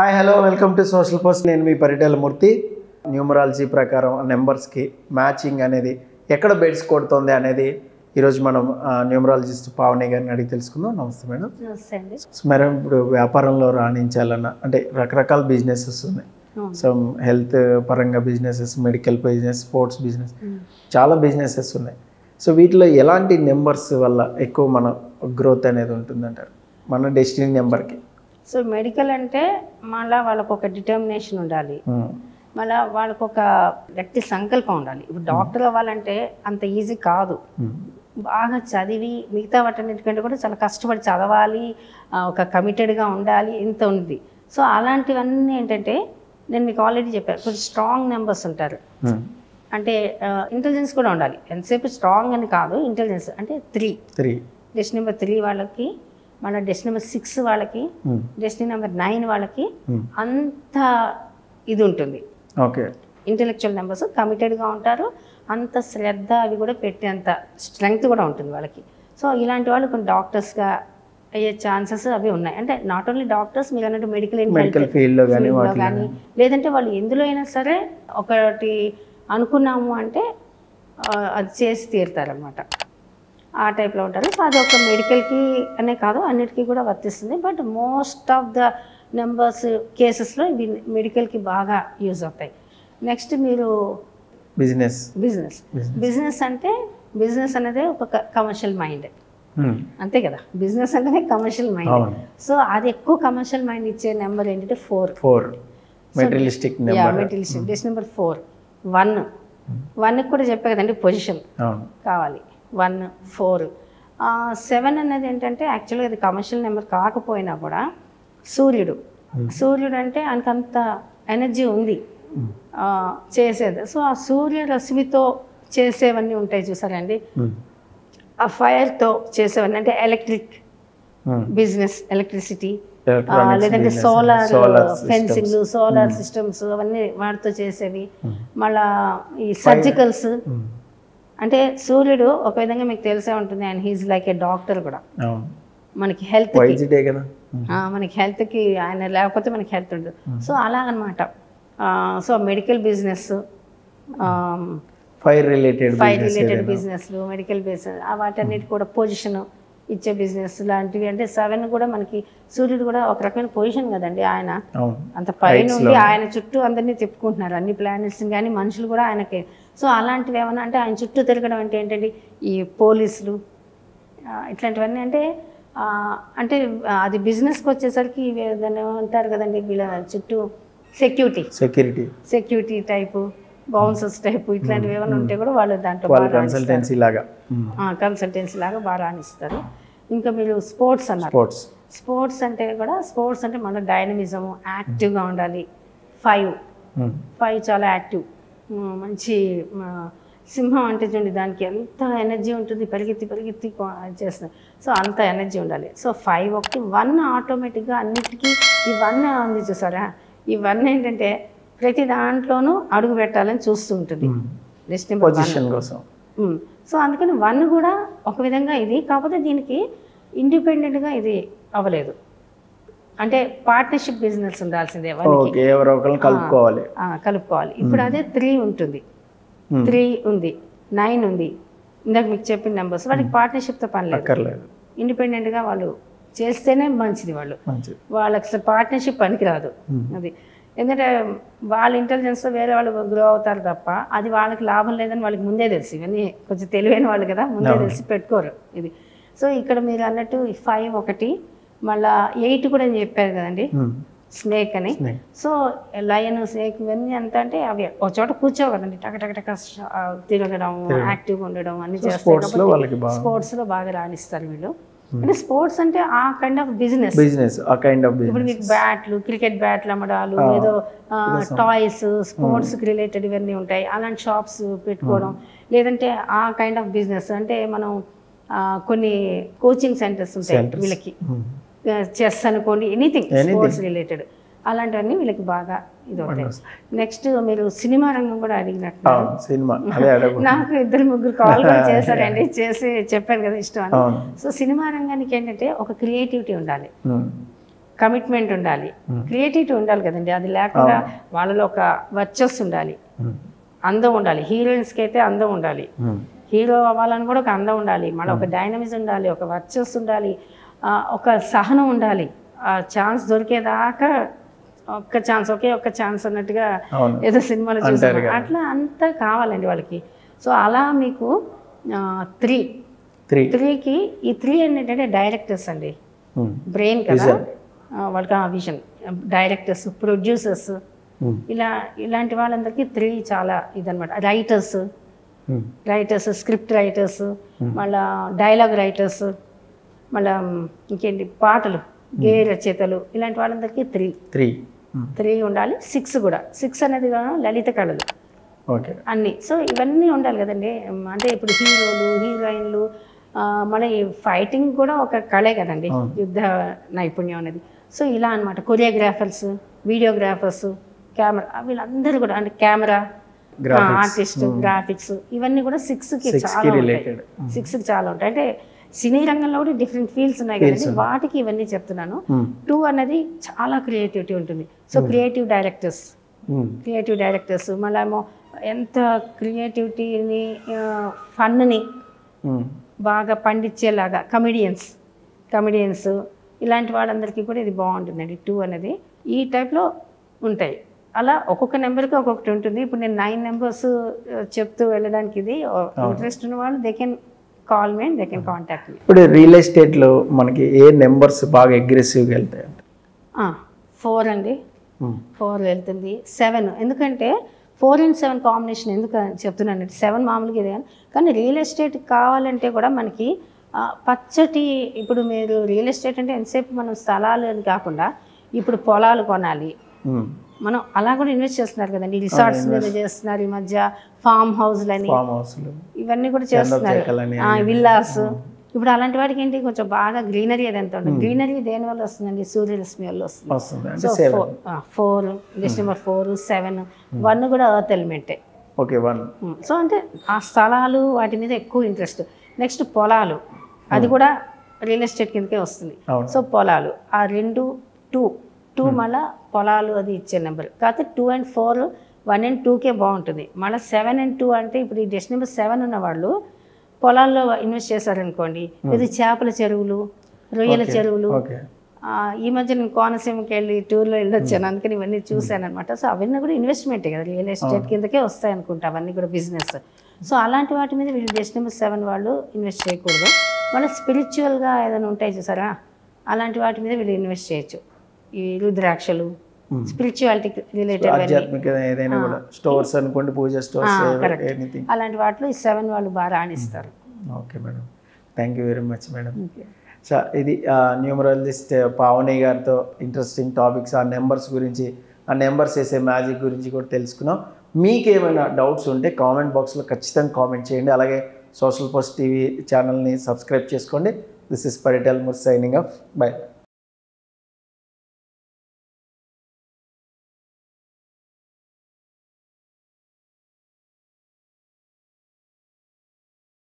Hi hello welcome to social post నేను మీ పరిటాల మూర్తి numerology ప్రకారం నెంబర్స్కి మ్యాచింగ్ అనేది ఎక్కడ బెడ్స్ కొడుతుంది అనేది ఈరోజు మనం న్యూమరాలజిస్ట్ పావని గారిని అడిగి తెలుసుకుందాం నమస్తే మేడం నమస్తే అండి సో మేడం ఇప్పుడు వ్యాపారంలో రాణించాలన్న అంటే రకరకాల బిజినెసెస్ ఉన్నాయి అవును. సో హెల్త్ పరంగా businesses medical business sports business చాలా బిజినెసెస్ ఉన్నాయి సో వీటిలో ఎలాంటి నెంబర్స్ వల్ల ఎక్కువ మన గ్రోత్ అనేది ఉంటుందంటారు మన డెస్టినీ నెంబర్కి సో మెడికల్ అంటే మళ్ళీ వాళ్ళకు ఒక డిటర్మినేషన్ ఉండాలి మళ్ళీ వాళ్ళకు ఒక గట్టి సంకల్పం ఉండాలి ఇప్పుడు డాక్టర్ అవ్వాలంటే అంత ఈజీ కాదు బాగా చదివి మిగతా వాటన్నిటికంటే కూడా చాలా కష్టపడి చదవాలి ఆ, ఒక కమిటెడ్గా ఉండాలి ఇంత ఉంది సో అలాంటివన్నీ ఏంటంటే నేను మీకు ఆల్రెడీ చెప్పాను కొంచెం స్ట్రాంగ్ నెంబర్స్ ఉంటారు అంటే ఇంటెలిజెన్స్ కూడా ఉండాలి ఎంతసేపు స్ట్రాంగ్ అని కాదు ఇంటెలిజెన్స్ అంటే three three dest number three వాళ్ళకి మన డెస్ట్ నెంబర్ సిక్స్ వాళ్ళకి డెస్టినీ నెంబర్ నైన్ వాళ్ళకి అంత ఇది ఉంటుంది ఓకే ఇంటెలెక్చువల్ నెంబర్స్ కమిటెడ్గా ఉంటారు అంత శ్రద్ధ అవి కూడా పెట్టేంత స్ట్రెంగ్త్ కూడా ఉంటుంది వాళ్ళకి సో ఇలాంటి వాళ్ళు కొన్ని డాక్టర్స్గా అయ్యే ఛాన్సెస్ అవి ఉన్నాయి అంటే నాట్ ఓన్లీ డాక్టర్స్ మీరు అన్నట్టు మెడికల్ మెడికల్ ఫీల్డ్లో కానీ ఫీల్డ్లో వాటిలో కానీ లేదంటే వాళ్ళు ఎందులో అయినా సరే ఒకటి అనుకున్నాము అంటే ఆ, అది చేసి తీరుతారనమాట ఆ టైప్లో ఉంటారు సో అది ఒక మెడికల్కి అనే కాదు అన్నిటికీ కూడా వర్తిస్తుంది but most of the numbers కేసెస్లో ఇవి మెడికల్కి బాగా యూజ్ అవుతాయి నెక్స్ట్ మీరు బిజినెస్ బిజినెస్ బిజినెస్ అంటే బిజినెస్ అనేది ఒక కమర్షియల్ మైండ్ అంతే కదా బిజినెస్ అంటేనే కమర్షియల్ మైండ్ అవును సో అది ఎక్కువ కమర్షియల్ మైండ్ ఇచ్చే నెంబర్ ఏంటంటే four four materialistic number material డెస్ నెంబర్ ఫోర్ వన్ వన్కి కూడా చెప్పే కదండి పొజిషన్ అవును కావాలి వన్ ఫోర్ సెవెన్ అనేది ఏంటంటే యాక్చువల్గా అది కమర్షియల్ నెంబర్ కాకపోయినా కూడా సూర్యుడు సూర్యుడు అంటే ఆయనకంత ఎనర్జీ ఉంది ఆ, చేసేది సో ఆ సూర్య రశ్మితో చేసేవన్నీ ఉంటాయి చూసారండి ఆ ఫైర్తో చేసేవన్నీ అంటే ఎలక్ట్రిక్ బిజినెస్ ఎలక్ట్రిసిటీ లేదంటే సోలార్ ఫెన్సింగ్ సోలార్ సిస్టమ్స్ అవన్నీ వాటితో చేసేవి మళ్ళా ఈ సర్జికల్స్ అంటే సూర్యుడు ఒక విధంగా మీకు తెలిసే ఉంటుంది and he's like a doctor కూడా అవును మనకి హెల్త్ వైద్యుడే కదా మనకి హెల్త్కి ఆయన లేకపోతే మనకి హెల్త్ ఉండదు సో అలాగనమాట so medical business fire related fire related బిజినెస్లు మెడికల్ బిజినెస్ వాటన్నిటి కూడా పొజిషన్ ఇచ్చే బిజినెస్ లాంటివి అంటే సెవెన్ కూడా మనకి సూర్యుడు కూడా ఒక రకమైన పొజిషన్ కదండి ఆయన అవును అంత పైన ఉండి ఆయన చుట్టూ అందరినీ తిప్పుకుంటున్నారు అన్ని ప్లానెట్స్ కానీ మనుషులు కూడా ఆయనకి సో అలాంటివి ఏమన్నా అంటే ఆయన చుట్టూ తిరగడం అంటే ఏంటంటే ఈ పోలీసులు ఆ, ఇట్లాంటివన్నీ అంటే ఆ, అంటే ఆ, అది బిజినెస్కి వచ్చేసరికి ఇవి ఏదైనా అంటారు కదండి వీళ్ళ చుట్టూ security security security type bouncers type ఇట్లాంటివి ఏమైనా ఉంటే కూడా వాళ్ళు దాంట్లో వాళ్ళ బాగా కన్సల్టెన్సీ లాగా కన్సల్టెన్సీ లాగా బాగా రాణిస్తారు ఇంకా మీరు స్పోర్ట్స్ అన్నారు స్పోర్ట్స్ స్పోర్ట్స్ అంటే కూడా స్పోర్ట్స్ అంటే మన డైనమిజం యాక్టివ్గా ఉండాలి ఫైవ్ ఫైవ్ చాలా యాక్టివ్ మ్, మంచి మ, సింహం అంటే చూడండి దానికి ఎంత ఎనర్జీ ఉంటుంది పరిగెత్తి పరిగెత్తి కొ- చేస్తుంది సో అంత ఎనర్జీ ఉండాలి సో ఫైవ్ ఒకటి వన్ ఆటోమేటిక్గా అన్నిటికీ ఈ వన్ ఉంది చూసారా ఈ వన్ ఏంటంటే ప్రతి దాంట్లోనూ అడుగు పెట్టాలని చూస్తూ ఉంటుంది లిస్ట్ నెంబర్ వన్ పొజిషన్ కోసం ఉమ్. సో అందుకని వన్ కూడా ఒక విధంగా ఇది కాకపోతే దీనికి ఇండిపెండెంట్గా ఇది అవ్వలేదు అంటే పార్ట్నర్షిప్ బిజినెస్ ఉండాల్సిందే వన్కి ఓకే ఎవరో ఒకరిని కలుపుకోవాలి ఆ, కలుపుకోవాలి ఇప్పుడు అదే త్రీ ఉంటుంది Hmm. త్రీ ఉంది నైన్ ఉంది ఇందాక మీకు చెప్పిన నెంబర్స్ వాళ్ళకి పార్ట్నర్షిప్తో పని లేదు అక్కర్లేదు ఇండిపెండెంట్గా వాళ్ళు చేస్తేనే మంచిది వాళ్ళు మంచిది వాళ్ళకి అసలు పార్ట్నర్షిప్ పనికిరాదు అది ఎందుకంటే వాళ్ళ ఇంటెలిజెన్స్తో వేరే వాళ్ళు గ్రో అవుతారు తప్ప అది వాళ్ళకి లాభం లేదని వాళ్ళకి ముందే తెలుసు ఇవన్నీ కొంచెం తెలివైన వాళ్ళు కదా ముందే తెలిసి పెట్టుకోరు ఇది సో ఇక్కడ మీరు అన్నట్టు ఫైవ్ ఒకటి మళ్ళా ఎయిట్ కూడా నేను చెప్పారు కదండి స్నేక్ అని Snake. సో లయన్ స్నేక్ ఇవన్నీ ఎంత అంటే అవి ఒక చోట కూర్చోగలండి టక టక టక ష- ఆ, తిరగడం యాక్టివ్గా ఉండడం అన్ని చేస్తారు స్పోర్ట్స్ లో వాళ్ళకి బాగా స్పోర్ట్స్ లో బాగా రాణిస్తారు వీళ్ళు అంటే స్పోర్ట్స్ అంటే ఆ కైండ్ ఆఫ్ బిజినెస్ బిజినెస్ ఆ కైండ్ ఆఫ్ ఇప్పుడు బిజినెస్ మీకు బ్యాట్లు క్రికెట్ బ్యాట్లు అమ్మడాలు ఏదో టాయ్స్ స్పోర్ట్స్ రిలేటెడ్ ఇవన్నీ ఉంటాయి అలాంటి షాప్స్ పెట్టుకోవడం లేదంటే ఆ కైండ్ ఆఫ్ బిజినెస్ అంటే మనం ఆ, కొన్ని కోచింగ్ సెంటర్స్ ఉంటాయి వీళ్ళకి చెస్ అనుకోండి ఎనీథింగ్ స్పోర్ట్స్ రిలేటెడ్ అలాంటివన్నీ వీళ్ళకి బాగా ఇది అవుతాయి నెక్స్ట్ మీరు సినిమా రంగం కూడా అడిగినట్టు సినిమా అదే అడగ నాకు ఇద్దరు ముగ్గురు కాల్ కూడా చేశారండి చేసి చెప్పాను కదా ఇష్టం అని అవును సో సినిమా రంగానికి ఏంటంటే ఒక క్రియేటివిటీ ఉండాలి ఉమ్. కమిట్మెంట్ ఉండాలి క్రియేటివిటీ ఉండాలి కదండి అది లేకుండా వాళ్ళలో ఒక వర్చస్ ఉండాలి అందం ఉండాలి హీరోయిన్స్కి అయితే అందం ఉండాలి హీరో అవ్వాలని కూడా ఒక అందం ఉండాలి మళ్ళీ ఒక డైనమిజం ఉండాలి ఒక వర్చస్ ఉండాలి ఆ, ఒక సహనం ఉండాలి ఆ ఛాన్స్ దొరికేదాకా ఒక్క ఛాన్స్ ఒకే ఒక్క ఛాన్స్ అన్నట్టుగా అవును ఏదో సినిమాలో అంటారు చూసాను కదా. అట్లా అంతా కావాలండి వాళ్ళకి సో అలా మీకు త్రీ త్రీ త్రీకి ఈ త్రీ ఏంటంటే డైరెక్టర్స్ అండి బ్రెయిన్ కదా Vision. ఆ, వాళ్ళకి ఆ విజన్ డైరెక్టర్స్ ప్రొడ్యూసర్స్ ఇలా ఇలాంటి వాళ్ళందరికీ త్రీ చాలా ఇదనమాట రైటర్స్ రైటర్స్ స్క్రిప్ట్ రైటర్స్ మళ్ళా డైలాగ్ రైటర్స్ మళ్ళా ఇంకేంటి పాటలు గే రచయితలు ఇలాంటి వాళ్ళందరికీ త్రీ త్రీ త్రీ ఉండాలి సిక్స్ కూడా సిక్స్ అనేది కూడా లలిత కళలు ఓకే అన్నీ సో ఇవన్నీ ఉండాలి కదండి ఉమ్, అంటే ఇప్పుడు హీరోలు హీరోయిన్లు ఆ, మళ్ళీ ఫైటింగ్ కూడా ఒక కళే కదండి యుద్ధ నైపుణ్యం అనేది సో ఇలా అనమాట కొరియోగ్రాఫర్స్ వీడియోగ్రాఫర్స్ కెమెరా వీళ్ళందరూ కూడా అంటే కెమెరా ఆర్టిస్ట్ గ్రాఫిక్స్ ఇవన్నీ కూడా సిక్స్కి చాలా ఉంటాయి రిలేటెడ్ సిక్స్కి చాలా ఉంటాయి అంటే సినీ రంగంలో కూడా డిఫరెంట్ ఫీల్డ్స్ ఉన్నాయి కదండి వాటికి ఇవన్నీ చెప్తున్నాను టూ అనేది చాలా క్రియేటివిటీ ఉంటుంది so creative directors creative directors మళ్ళీ ఏమో ఎంత క్రియేటివిటీని ఫన్ని బాగా పండించేలాగా కమిడియన్స్ కమిడియన్స్ ఇలాంటి వాళ్ళందరికీ కూడా ఇది బాగుంటుందండి టూ అనేది ఈ టైప్లో ఉంటాయి అలా ఒక్కొక్క నెంబర్కి ఒక్కొక్కటి ఉంటుంది ఇప్పుడు నేను నైన్ నెంబర్స్ చెప్తూ వెళ్ళడానికి ఇది ఇంట్రెస్ట్ ఉన్న వాళ్ళు they can call me and they can contact me ఇప్పుడు రియల్ ఎస్టేట్లో మనకి ఏ నెంబర్స్ బాగా అగ్రెసివ్గా వెళ్తాయి అంటే ఫోర్ అండి ఫోర్ వెళ్తుంది సెవెన్ ఎందుకంటే ఫోర్ అండ్ సెవెన్ కాంబినేషన్ ఎందుకు అని చెప్తున్నానంటే సెవెన్ మామూలుగా ఇది కానీ కానీ రియల్ ఎస్టేట్ కావాలంటే కూడా మనకి ఆ, పచ్చటి ఇప్పుడు మీరు రియల్ ఎస్టేట్ అంటే ఎంతసేపు మనం స్థలాలు అని కాకుండా ఇప్పుడు పొలాలు కొనాలి మనం అలా కూడా ఇన్వెస్ట్ చేస్తున్నారు కదండి రిసార్ట్స్ మీద చేస్తున్నారు ఈ మధ్య ఫామ్ హౌస్లని ఫామ్ హౌస్లు ఇవన్నీ కూడా చేస్తున్నారు చెక్కలని ఆ, విల్లాస్ ఇప్పుడు అలాంటి వాటికి ఏంటి కొంచెం బాగా గ్రీనరీ అది ఎంత ఉంటుంది గ్రీనరీ దేని వల్ల వస్తుందండి సూర్యరశ్మి వల్ల వస్తుంది వస్తుంది అంటే so seven four four list number four seven one కూడా ఎర్త్ ఎలిమెంటే ఓకే వన్ సో అంటే ఆ స్థలాలు వాటి మీద ఎక్కువ ఇంట్రెస్ట్ నెక్స్ట్ పొలాలు అది కూడా రియల్ ఎస్టేట్ కిందకే వస్తుంది అవును. సో పొలాలు ఆ రెండు టూ టూ మళ్ళా పొలాలు అది ఇచ్చే నెంబర్ కాకపోతే two and four one and టూకే బాగుంటుంది మళ్ళీ సెవెన్ అండ్ టూ అంటే ఇప్పుడు ఈ డెస్ట్ నెంబర్ సెవెన్ ఉన్న వాళ్ళు పొలాల్లో ఇన్వెస్ట్ చేశారనుకోండి ఇది చేపల చెరువులు రొయ్యల చెరువులు ఓకే ఆ, ఈ మధ్య నేను కోనసీమకి వెళ్ళి టూర్లో వెళ్ళొచ్చాను అందుకని ఇవన్నీ చూశాను అనమాట సో అవన్నీ కూడా ఇన్వెస్ట్మెంటే కదా రియల్ ఎస్టేట్ కిందకే వస్తాయి అనుకుంటా అవన్నీ కూడా బిజినెస్ సో అలాంటి వాటి మీద వీళ్ళు జస్ట్ నెంబర్ సెవెన్ వాళ్ళు ఇన్వెస్ట్ చేయకూడదు వాళ్ళు స్పిరిచువల్గా ఏదైనా ఉంటాయి చూసారా అలాంటి వాటి మీద వీళ్ళు ఇన్వెస్ట్ చేయొచ్చు ఈ రుద్రాక్షలు స్పిరిచువాలిటీ రిలేటెడ్ ఆధ్యాత్మిక ఏదైనా కూడా స్టోర్స్ అనుకోండి పూజ స్టోర్స్ ఎనీథింగ్ అలాంటి వాటిలో ఈ సెవెన్ వాళ్ళు బాగా రాణిస్తారు okay madam thank you very much madam so ఇది న్యూమరాలజిస్ట్ పావని గారితో ఇంట్రెస్టింగ్ టాపిక్స్ ఆ నెంబర్స్ గురించి ఆ నెంబర్స్ వేసే మ్యాజిక్ గురించి కూడా తెలుసుకున్నాం మీకు ఏమైనా డౌట్స్ ఉంటే కామెంట్ బాక్స్లో ఖచ్చితంగా కామెంట్ చేయండి అలాగే సోషల్ పోస్ట్ టీవీ ఛానల్ని సబ్స్క్రైబ్ చేసుకోండి దిస్ ఇస్ పరిటల్ ముర్ సైనింగ్ ఆఫ్ బై